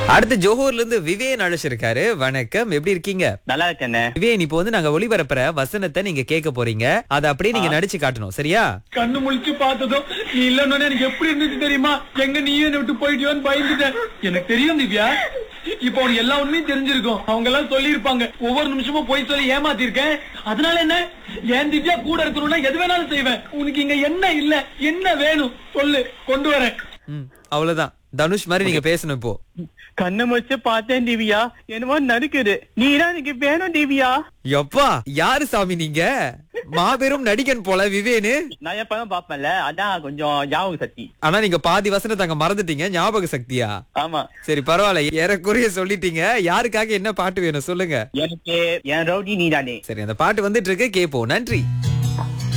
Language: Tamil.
அடுத்து ஜோஹூர்ல இருந்து விவேன் அழைச்சிருக்காரு வணக்கம் எப்படி இருக்கீங்க நல்லா இருக்கேண்ணே விவேன் இப்போ வந்து நாங்க ஒளிபரப்புற வசனத்தை நீங்க கேட்க போறீங்க அதை அப்படியே நீங்க நடிச்சு காட்டணும் சரியா கண்ணு முழிச்சு பார்த்ததும் நீ இல்லன்னு எனக்கு எப்படி இருந்துச்சு தெரியுமா எங்க நீயும் என்னை விட்டு போயிட்டியோன்னு பயந்துட்டேன் எனக்கு தெரியும் திவ்யா இப்போ உனக்கு எல்லா உண்மையும் தெரிஞ்சிருக்கும் அவங்க எல்லாம் சொல்லி இருப்பாங்க ஒவ்வொரு நிமிஷமும் போய் சொல்லி ஏமாத்திருக்கேன் அதனால என்ன என் திவ்யா கூட இருக்கணும்னா எது வேணாலும் செய்வேன் உனக்கு இங்க என்ன இல்ல என்ன வேணும் சொல்லு கொண்டு வரேன் ம், அவ்வளவுதான் தனுஷ் மாதிரி நீங்க பேசணும் இப்போ கண்ணை முடிச்சு பார்த்தேன் திவ்யா என்னமோ நறுக்குது நீ தான் எனக்கு வேணும் திவ்யா எப்பா யாரு சாமி நீங்க மாபெரும் நடிகன் போல விவேனு நான் எப்பதான் பாப்பேன்ல அதான் கொஞ்சம் ஞாபக சக்தி ஆனா நீங்க பாதி வசனத்தை அங்க மறந்துட்டீங்க ஞாபக சக்தியா ஆமா சரி பரவாயில்ல ஏறக்குறைய சொல்லிட்டீங்க யாருக்காக என்ன பாட்டு வேணும் சொல்லுங்க எனக்கு என் ரவுடி நீ தானே சரி அந்த பாட்டு வந்துட்டு இருக்கு கேப்போம் நன்றி